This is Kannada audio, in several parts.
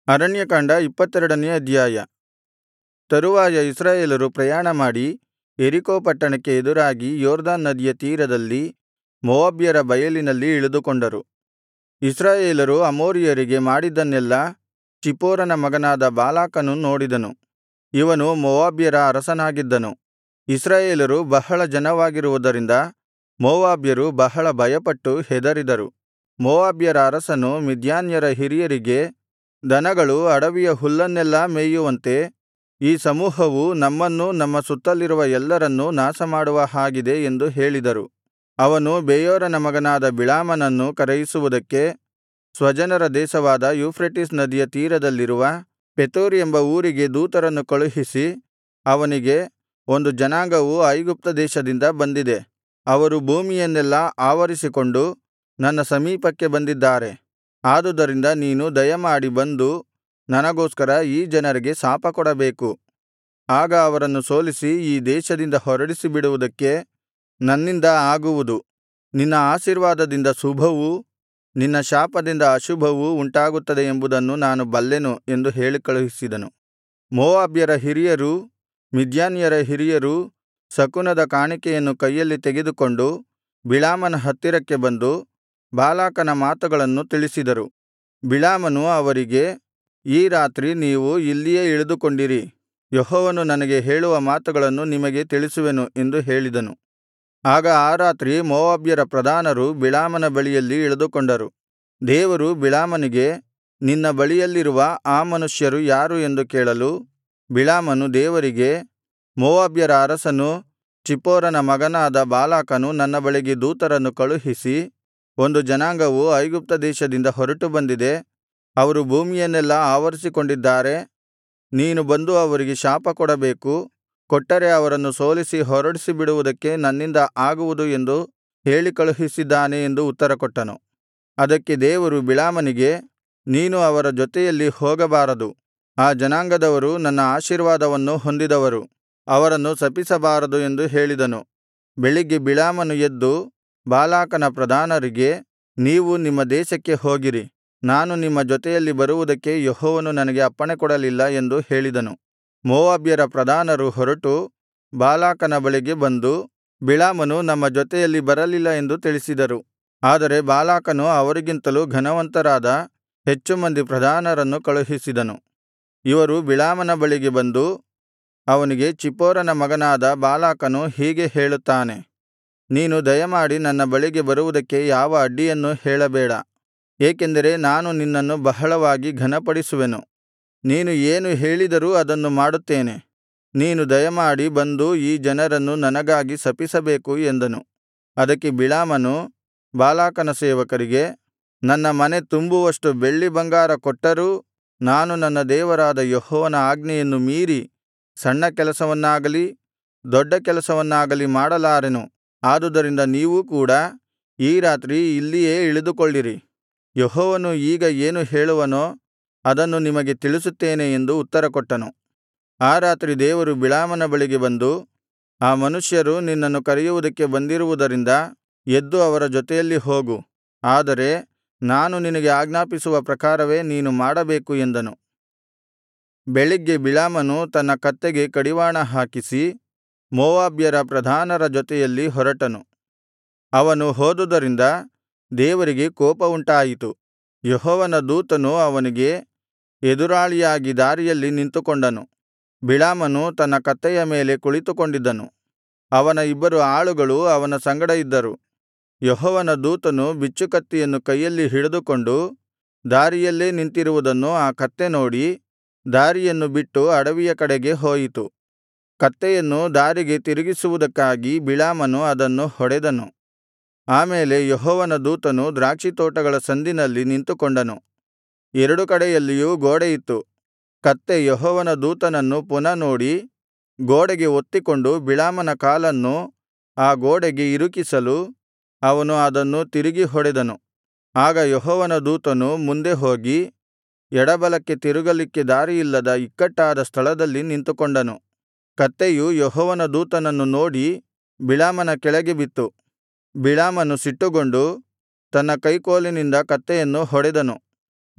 ಅರಣ್ಯಕಾಂಡ ಇಪ್ಪತ್ತೆರಡನೇ ಅಧ್ಯಾಯ ತರುವಾಯ ಇಸ್ರಾಯೇಲರು ಪ್ರಯಾಣಮಾಡಿ ಯೆರಿಕೋ ಪಟ್ಟಣಕ್ಕೆ ಎದುರಾಗಿ ಯೊರ್ದನ್ ನದಿಯ ತೀರದಲ್ಲಿ ಮೋವಾಬ್ಯರ ಬಯಲಿನಲ್ಲಿ ಇಳಿದುಕೊಂಡರು ಇಸ್ರಾಯೇಲರು ಅಮೋರಿಯರಿಗೆ ಮಾಡಿದ್ದನ್ನೆಲ್ಲಾ ಚಿಪ್ಪೋರನ ಮಗನಾದ ಬಾಲಾಕನು ನೋಡಿದನು ಇವನು ಮೋವಾಬ್ಯರ ಅರಸನಾಗಿದ್ದನು ಇಸ್ರಾಯೇಲರು ಬಹಳ ಜನವಾಗಿರುವುದರಿಂದ ಮೋವಾಬ್ಯರು ಬಹಳ ಭಯಪಟ್ಟು ಹೆದರಿದರು ಮೋವಾಬ್ಯರ ಅರಸನು ಮಿದ್ಯಾನ್ಯರ ಹಿರಿಯರಿಗೆ ದನಗಳು ಅಡವಿಯ ಹುಲ್ಲನ್ನೆಲ್ಲಾ ಮೇಯುವಂತೆ ಈ ಸಮೂಹವು ನಮ್ಮನ್ನೂ ನಮ್ಮ ಸುತ್ತಲಿರುವ ಎಲ್ಲರನ್ನೂ ನಾಶಮಾಡುವ ಹಾಗಿದೆ ಎಂದು ಹೇಳಿದರು ಅವನು ಬೆಯೋರನ ಮಗನಾದ ಬಿಳಾಮನನ್ನು ಕರೆಯಿಸುವುದಕ್ಕೆ ಸ್ವಜನರ ದೇಶವಾದ ಯೂಫ್ರೆಟಿಸ್ ನದಿಯ ತೀರದಲ್ಲಿರುವ ಪೆತೋರ್ ಎಂಬ ಊರಿಗೆ ದೂತರನ್ನು ಕಳುಹಿಸಿ ಅವನಿಗೆ ಒಂದು ಜನಾಂಗವು ಐಗುಪ್ತ ದೇಶದಿಂದ ಬಂದಿದೆ ಅವರು ಭೂಮಿಯನ್ನೆಲ್ಲಾ ಆವರಿಸಿಕೊಂಡು ನನ್ನ ಸಮೀಪಕ್ಕೆ ಬಂದಿದ್ದಾರೆ ಆದುದರಿಂದ ನೀನು ದಯಮಾಡಿ ಬಂದು ನನಗೋಸ್ಕರ ಈ ಜನರಿಗೆ ಶಾಪಕೊಡಬೇಕು ಆಗ ಅವರನ್ನು ಸೋಲಿಸಿ ಈ ದೇಶದಿಂದ ಹೊರಡಿಸಿಬಿಡುವುದಕ್ಕೆ ನನ್ನಿಂದ ಆಗುವುದು ನಿನ್ನ ಆಶೀರ್ವಾದದಿಂದ ಶುಭವೂ ನಿನ್ನ ಶಾಪದಿಂದ ಅಶುಭವೂ ಉಂಟಾಗುತ್ತದೆ ಎಂಬುದನ್ನು ನಾನು ಬಲ್ಲೆನು ಎಂದು ಹೇಳಿ ಕಳುಹಿಸಿದನು ಮೋವಾಬ್ಯರ ಹಿರಿಯರೂ ಮಿದ್ಯಾನ್ಯರ ಹಿರಿಯರೂ ಶಕುನದ ಕಾಣಿಕೆಯನ್ನು ಕೈಯಲ್ಲಿ ತೆಗೆದುಕೊಂಡು ಬಿಳಾಮನ ಹತ್ತಿರಕ್ಕೆ ಬಂದು ಬಾಲಾಕನ ಮಾತುಗಳನ್ನು ತಿಳಿಸಿದರು ಬಿಳಾಮನು ಅವರಿಗೆ ಈ ರಾತ್ರಿ ನೀವು ಇಲ್ಲಿಯೇ ಇಳಿದುಕೊಂಡಿರಿ ಯೆಹೋವನು ನನಗೆ ಹೇಳುವ ಮಾತುಗಳನ್ನು ನಿಮಗೆ ತಿಳಿಸುವೆನು ಎಂದು ಹೇಳಿದನು ಆಗ ಆ ರಾತ್ರಿ ಮೋವಾಬ್ಯರ ಪ್ರಧಾನರು ಬಿಳಾಮನ ಬಳಿಯಲ್ಲಿ ಇಳಿದುಕೊಂಡರು ದೇವರು ಬಿಳಾಮನಿಗೆ ನಿನ್ನ ಬಳಿಯಲ್ಲಿರುವ ಆ ಮನುಷ್ಯರು ಯಾರು ಎಂದು ಕೇಳಲು ಬಿಳಾಮನು ದೇವರಿಗೆ ಮೋವಾಬ್ಯರ ಅರಸನೂ ಚಿಪ್ಪೋರನ ಮಗನಾದ ಬಾಲಾಕನು ನನ್ನ ಬಳಿಗೆ ದೂತರನ್ನು ಕಳುಹಿಸಿ ಒಂದು ಜನಾಂಗವು ಐಗುಪ್ತ ದೇಶದಿಂದ ಹೊರಟು ಬಂದಿದೆ ಅವರು ಭೂಮಿಯನ್ನೆಲ್ಲಾ ಆವರಿಸಿಕೊಂಡಿದ್ದಾರೆ ನೀನು ಬಂದು ಅವರಿಗೆ ಶಾಪಕೊಡಬೇಕು ಕೊಟ್ಟರೆ ಅವರನ್ನು ಸೋಲಿಸಿ ಹೊರಡಿಸಿಬಿಡುವುದಕ್ಕೆ ನನ್ನಿಂದ ಆಗುವುದು ಎಂದು ಹೇಳಿ ಕಳುಹಿಸಿದ್ದಾನೆ ಎಂದು ಉತ್ತರಕೊಟ್ಟನು ಅದಕ್ಕೆ ದೇವರು ಬಿಳಾಮನಿಗೆ ನೀನು ಅವರ ಜೊತೆಯಲ್ಲಿ ಹೋಗಬಾರದು ಆ ಜನಾಂಗದವರು ನನ್ನ ಆಶೀರ್ವಾದವನ್ನು ಹೊಂದಿದವರು ಅವರನ್ನು ಶಪಿಸಬಾರದು ಎಂದು ಹೇಳಿದನು ಬೆಳಿಗ್ಗೆ ಬಿಳಾಮನು ಎದ್ದು ಬಾಲಾಕನ ಪ್ರಧಾನರಿಗೆ ನೀವು ನಿಮ್ಮ ದೇಶಕ್ಕೆ ಹೋಗಿರಿ ನಾನು ನಿಮ್ಮ ಜೊತೆಯಲ್ಲಿ ಬರುವುದಕ್ಕೆ ಯೆಹೋವನು ನನಗೆ ಅಪ್ಪಣೆಕೊಡಲಿಲ್ಲ ಎಂದು ಹೇಳಿದನು ಮೋವಾಬ್ಯರ ಪ್ರಧಾನರು ಹೊರಟು ಬಾಲಾಕನ ಬಳಿಗೆ ಬಂದು ಬಿಳಾಮನು ನಮ್ಮ ಜೊತೆಯಲ್ಲಿ ಬರಲಿಲ್ಲ ಎಂದು ತಿಳಿಸಿದರು ಆದರೆ ಬಾಲಾಕನು ಅವರಿಗಿಂತಲೂ ಘನವಂತರಾದ ಹೆಚ್ಚು ಮಂದಿ ಪ್ರಧಾನರನ್ನು ಕಳುಹಿಸಿದನು ಇವರು ಬಿಳಾಮನ ಬಳಿಗೆ ಬಂದು ಅವನಿಗೆ ಚಿಪ್ಪೋರನ ಮಗನಾದ ಬಾಲಾಕನು ಹೀಗೆ ಹೇಳುತ್ತಾನೆ ನೀನು ದಯಮಾಡಿ ನನ್ನ ಬಳಿಗೆ ಬರುವುದಕ್ಕೆ ಯಾವ ಅಡ್ಡಿಯನ್ನೂ ಹೇಳಬೇಡ ಏಕೆಂದರೆ ನಾನು ನಿನ್ನನ್ನು ಬಹಳವಾಗಿ ಘನಪಡಿಸುವೆನು ನೀನು ಏನು ಹೇಳಿದರೂ ಅದನ್ನು ಮಾಡುತ್ತೇನೆ ನೀನು ದಯಮಾಡಿ ಬಂದು ಈ ಜನರನ್ನು ನನಗಾಗಿ ಶಪಿಸಬೇಕು ಎಂದನು ಅದಕ್ಕೆ ಬಿಳಾಮನು ಬಾಲಾಕನ ಸೇವಕರಿಗೆ ನನ್ನ ಮನೆ ತುಂಬುವಷ್ಟು ಬೆಳ್ಳಿ ಬಂಗಾರ ಕೊಟ್ಟರೂ ನಾನು ನನ್ನ ದೇವರಾದ ಯೆಹೋವನ ಆಜ್ಞೆಯನ್ನು ಮೀರಿ ಸಣ್ಣ ಕೆಲಸವನ್ನಾಗಲಿ ದೊಡ್ಡ ಕೆಲಸವನ್ನಾಗಲಿ ಮಾಡಲಾರೆನು ಆದುದರಿಂದ ನೀವೂ ಕೂಡ ಈ ರಾತ್ರಿ ಇಲ್ಲಿಯೇ ಇಳಿದುಕೊಳ್ಳಿರಿ ಯೆಹೋವನು ಈಗ ಏನು ಹೇಳುವನೋ ಅದನ್ನು ನಿಮಗೆ ತಿಳಿಸುತ್ತೇನೆ ಎಂದು ಉತ್ತರಕೊಟ್ಟನು ಆ ರಾತ್ರಿ ದೇವರು ಬಿಳಾಮನ ಬಳಿಗೆ ಬಂದು ಆ ಮನುಷ್ಯರು ನಿನ್ನನ್ನು ಕರೆಯುವುದಕ್ಕೆ ಬಂದಿರುವುದರಿಂದ ಎದ್ದು ಅವರ ಜೊತೆಯಲ್ಲಿ ಹೋಗು ಆದರೆ ನಾನು ನಿನಗೆ ಆಜ್ಞಾಪಿಸುವ ಪ್ರಕಾರವೇ ನೀನು ಮಾಡಬೇಕು ಎಂದನು ಬೆಳಿಗ್ಗೆ ಬಿಳಾಮನು ತನ್ನ ಕತ್ತೆಗೆ ಕಡಿವಾಣ ಹಾಕಿಸಿ ಮೋವಾಬ್ಯರ ಪ್ರಧಾನರ ಜೊತೆಯಲ್ಲಿ ಹೊರಟನು ಅವನು ಹೋದುದರಿಂದ ದೇವರಿಗೆ ಕೋಪವುಂಟಾಯಿತು ಯೆಹೋವನ ದೂತನು ಅವನಿಗೆ ಎದುರಾಳಿಯಾಗಿ ದಾರಿಯಲ್ಲಿ ನಿಂತುಕೊಂಡನು ಬಿಳಾಮನು ತನ್ನ ಕತ್ತೆಯ ಮೇಲೆ ಕುಳಿತುಕೊಂಡಿದ್ದನು ಅವನ ಇಬ್ಬರು ಆಳುಗಳು ಅವನ ಸಂಗಡ ಇದ್ದರು ಯೆಹೋವನ ದೂತನು ಬಿಚ್ಚುಕತ್ತಿಯನ್ನು ಕೈಯಲ್ಲಿ ಹಿಡಿದುಕೊಂಡು ದಾರಿಯಲ್ಲೇ ನಿಂತಿರುವುದನ್ನು ಆ ಕತ್ತೆ ನೋಡಿ ದಾರಿಯನ್ನು ಬಿಟ್ಟು ಅಡವಿಯ ಕಡೆಗೆ ಹೋಯಿತು ಕತ್ತೆಯನ್ನು ದಾರಿಗೆ ತಿರುಗಿಸುವುದಕ್ಕಾಗಿ ಬಿಳಾಮನು ಅದನ್ನು ಹೊಡೆದನು ಆಮೇಲೆ ಯೆಹೋವನ ದೂತನು ದ್ರಾಕ್ಷಿತೋಟಗಳ ಸಂದಿನಲ್ಲಿ ನಿಂತುಕೊಂಡನು ಎರಡು ಕಡೆಯಲ್ಲಿಯೂ ಗೋಡೆಯಿತ್ತು ಕತ್ತೆ ಯೆಹೋವನ ದೂತನನ್ನು ಪುನಃ ನೋಡಿ ಗೋಡೆಗೆ ಒತ್ತಿಕೊಂಡು ಬಿಳಾಮನ ಕಾಲನ್ನು ಆ ಗೋಡೆಗೆ ಇರುಕಿಸಲು ಅವನು ಅದನ್ನು ತಿರುಗಿ ಹೊಡೆದನು ಆಗ ಯೆಹೋವನ ದೂತನು ಮುಂದೆ ಹೋಗಿ ಎಡಬಲಕ್ಕೆ ತಿರುಗಲಿಕ್ಕೆ ದಾರಿಯಿಲ್ಲದ ಇಕ್ಕಟ್ಟಾದ ಸ್ಥಳದಲ್ಲಿ ನಿಂತುಕೊಂಡನು ಕತ್ತೆಯು ಯೆಹೋವನ ದೂತನನ್ನು ನೋಡಿ ಬಿಳಾಮನ ಕೆಳಗೆ ಬಿತ್ತು ಬಿಳಾಮನು ಸಿಟ್ಟುಗೊಂಡು ತನ್ನ ಕೈಕೋಲಿನಿಂದ ಕತ್ತೆಯನ್ನು ಹೊಡೆದನು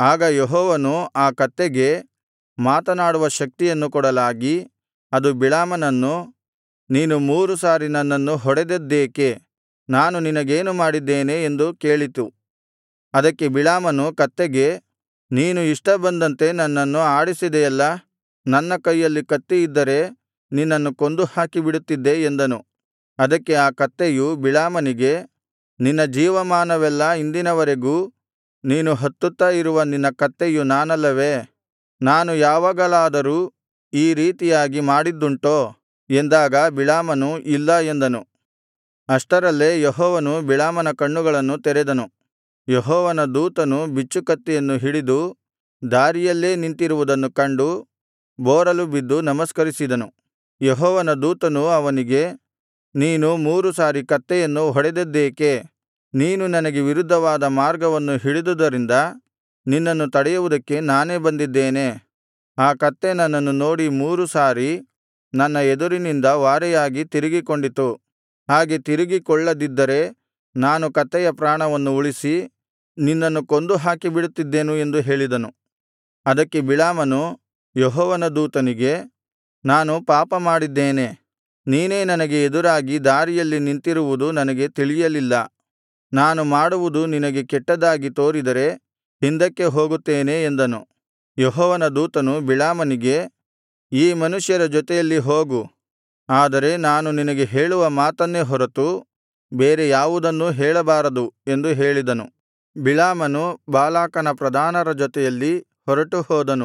ಆಗ ಯೆಹೋವನು ಆ ಕತ್ತೆಗೆ ಮಾತನಾಡುವ ಶಕ್ತಿಯನ್ನು ಕೊಡಲಾಗಿ ಅದು ಬಿಳಾಮನನ್ನು ನೀನು ಮೂರು ಸಾರಿ ನನ್ನನ್ನು ಹೊಡೆದದ್ದೇಕೆ ನಾನು ನಿನಗೇನು ಮಾಡಿದ್ದೇನೆ ಎಂದು ಕೇಳಿತು ಅದಕ್ಕೆ ಬಿಳಾಮನು ಕತ್ತೆಗೆ ನೀನು ಇಷ್ಟ ಬಂದಂತೆ ನನ್ನನ್ನು ಆಡಿಸಿದೆಯಲ್ಲಾ ನನ್ನ ಕೈಯಲ್ಲಿ ಕತ್ತಿ ಇದ್ದರೆ ನಿನ್ನನ್ನು ಕೊಂದು ಹಾಕಿಬಿಡುತ್ತಿದ್ದೆ ಎಂದನು ಅದಕ್ಕೆ ಆ ಕತ್ತೆಯು ಬಿಳಾಮನಿಗೆ ನಿನ್ನ ಜೀವಮಾನವೆಲ್ಲಾ ಇಂದಿನವರೆಗೂ ನೀನು ಹತ್ತುತ್ತಾ ಇರುವ ನಿನ್ನ ಕತ್ತೆಯು ನಾನಲ್ಲವೇ ನಾನು ಯಾವಾಗಲಾದರೂ ಈ ರೀತಿಯಾಗಿ ಮಾಡಿದ್ದುಂಟೋ ಎಂದಾಗ ಬಿಳಾಮನು ಇಲ್ಲ ಎಂದನು ಅಷ್ಟರಲ್ಲೇ ಯೆಹೋವನು ಬಿಳಾಮನ ಕಣ್ಣುಗಳನ್ನು ತೆರೆದನು ಯೆಹೋವನ ದೂತನು ಬಿಚ್ಚುಕತ್ತಿಯನ್ನು ಹಿಡಿದು ದಾರಿಯಲ್ಲೇ ನಿಂತಿರುವುದನ್ನು ಕಂಡು ಬೋರಲು ಬಿದ್ದು ನಮಸ್ಕರಿಸಿದನು ಯೆಹೋವನ ದೂತನು ಅವನಿಗೆ ನೀನು ಮೂರು ಸಾರಿ ಕತ್ತೆಯನ್ನು ಹೊಡೆದದ್ದೇಕೆ ನೀನು ನನಗೆ ವಿರುದ್ಧವಾದ ಮಾರ್ಗವನ್ನು ಹಿಡಿದುದರಿಂದ ನಿನ್ನನ್ನು ತಡೆಯುವುದಕ್ಕೆ ನಾನೇ ಬಂದಿದ್ದೇನೆ ಆ ಕತ್ತೆ ನನ್ನನ್ನು ನೋಡಿ ಮೂರು ಸಾರಿ ನನ್ನ ಎದುರಿನಿಂದ ವಾರೆಯಾಗಿ ತಿರುಗಿಕೊಂಡಿತು ಹಾಗೆ ತಿರುಗಿಕೊಳ್ಳದಿದ್ದರೆ ನಾನು ಕತ್ತೆಯ ಪ್ರಾಣವನ್ನು ಉಳಿಸಿ ನಿನ್ನನ್ನು ಕೊಂದು ಹಾಕಿಬಿಡುತ್ತಿದ್ದೆನು ಎಂದು ಹೇಳಿದನು ಅದಕ್ಕೆ ಬಿಳಾಮನು ಯೆಹೋವನ ದೂತನಿಗೆ ನಾನು ಪಾಪ ಮಾಡಿದ್ದೇನೆ ನೀನೇ ನನಗೆ ಎದುರಾಗಿ ದಾರಿಯಲ್ಲಿ ನಿಂತಿರುವುದು ನನಗೆ ತಿಳಿಯಲಿಲ್ಲ ನಾನು ಮಾಡುವುದು ನಿನಗೆ ಕೆಟ್ಟದ್ದಾಗಿ ತೋರಿದರೆ ಹಿಂದಕ್ಕೆ ಹೋಗುತ್ತೇನೆ ಎಂದನು ಯೆಹೋವನ ದೂತನು ಬಿಳಾಮನಿಗೆ ಈ ಮನುಷ್ಯರ ಜೊತೆಯಲ್ಲಿ ಹೋಗು ಆದರೆ ನಾನು ನಿನಗೆ ಹೇಳುವ ಮಾತನ್ನೇ ಹೊರತು ಬೇರೆ ಯಾವುದನ್ನೂ ಹೇಳಬಾರದು ಎಂದು ಹೇಳಿದನು ಬಿಳಾಮನು ಬಾಲಾಕನ ಪ್ರಧಾನರ ಜೊತೆಯಲ್ಲಿ ಹೊರಟು ಹೋದನು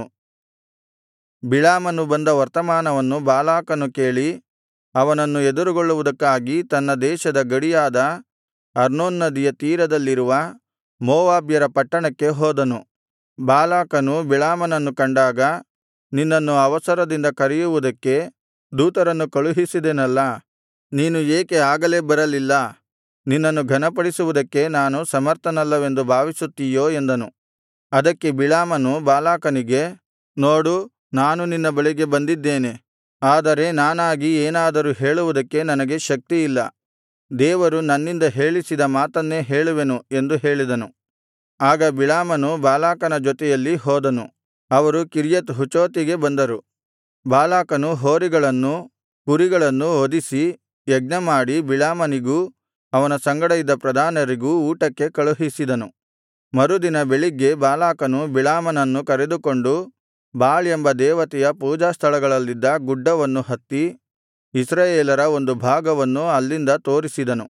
ಬಿಳಾಮನು ಬಂದ ವರ್ತಮಾನವನ್ನು ಬಾಲಾಕನು ಕೇಳಿ ಅವನನ್ನು ಎದುರುಗೊಳ್ಳುವುದಕ್ಕಾಗಿ ತನ್ನ ದೇಶದ ಗಡಿಯಾದ ಅರ್ನೋನ್ ನದಿಯ ತೀರದಲ್ಲಿರುವ ಮೋವಾಬ್ಯರ ಪಟ್ಟಣಕ್ಕೆ ಹೋದನು ಬಾಲಾಕನು ಬಿಳಾಮನನ್ನು ಕಂಡಾಗ ನಿನ್ನನ್ನು ಅವಸರದಿಂದ ಕರೆಯುವುದಕ್ಕೆ ದೂತರನ್ನು ಕಳುಹಿಸಿದೆನಲ್ಲಾ ನೀನು ಏಕೆ ಆಗಲೇ ಬರಲಿಲ್ಲ ನಿನ್ನನ್ನು ಘನಪಡಿಸುವುದಕ್ಕೆ ನಾನು ಸಮರ್ಥನಲ್ಲವೆಂದು ಭಾವಿಸುತ್ತೀಯೋ ಎಂದನು ಅದಕ್ಕೆ ಬಿಳಾಮನು ಬಾಲಾಕನಿಗೆ ನೋಡು ನಾನು ನಿನ್ನ ಬಳಿಗೆ ಬಂದಿದ್ದೇನೆ ಆದರೆ ನಾನಾಗಿ ಏನಾದರೂ ಹೇಳುವುದಕ್ಕೆ ನನಗೆ ಶಕ್ತಿಯಿಲ್ಲ ದೇವರು ನನ್ನಿಂದ ಹೇಳಿಸಿದ ಮಾತನ್ನೇ ಹೇಳುವೆನು ಎಂದು ಹೇಳಿದನು ಆಗ ಬಿಳಾಮನು ಬಾಲಾಕನ ಜೊತೆಯಲ್ಲಿ ಹೋದನು ಅವರು ಕಿರ್ಯತ್ ಹುಚೋತಿಗೆ ಬಂದರು ಬಾಲಾಕನು ಹೋರಿಗಳನ್ನೂ ಕುರಿಗಳನ್ನೂ ವಧಿಸಿ ಯಜ್ಞಮಾಡಿ ಬಿಳಾಮನಿಗೂ ಅವನ ಸಂಗಡ ಇದ್ದ ಪ್ರಧಾನರಿಗೂ ಊಟಕ್ಕೆ ಕಳುಹಿಸಿದನು ಮರುದಿನ ಬೆಳಿಗ್ಗೆ ಬಾಲಾಕನು ಬಿಳಾಮನನ್ನು ಕರೆದುಕೊಂಡು ಬಾಳ್ ಎಂಬ ದೇವತೆಯ ಪೂಜಾಸ್ಥಳಗಳಲ್ಲಿದ್ದ ಗುಡ್ಡವನ್ನು ಹತ್ತಿ ಇಸ್ರಾಯೇಲರ ಒಂದು ಭಾಗವನ್ನು ಅಲ್ಲಿಂದ ತೋರಿಸಿದನು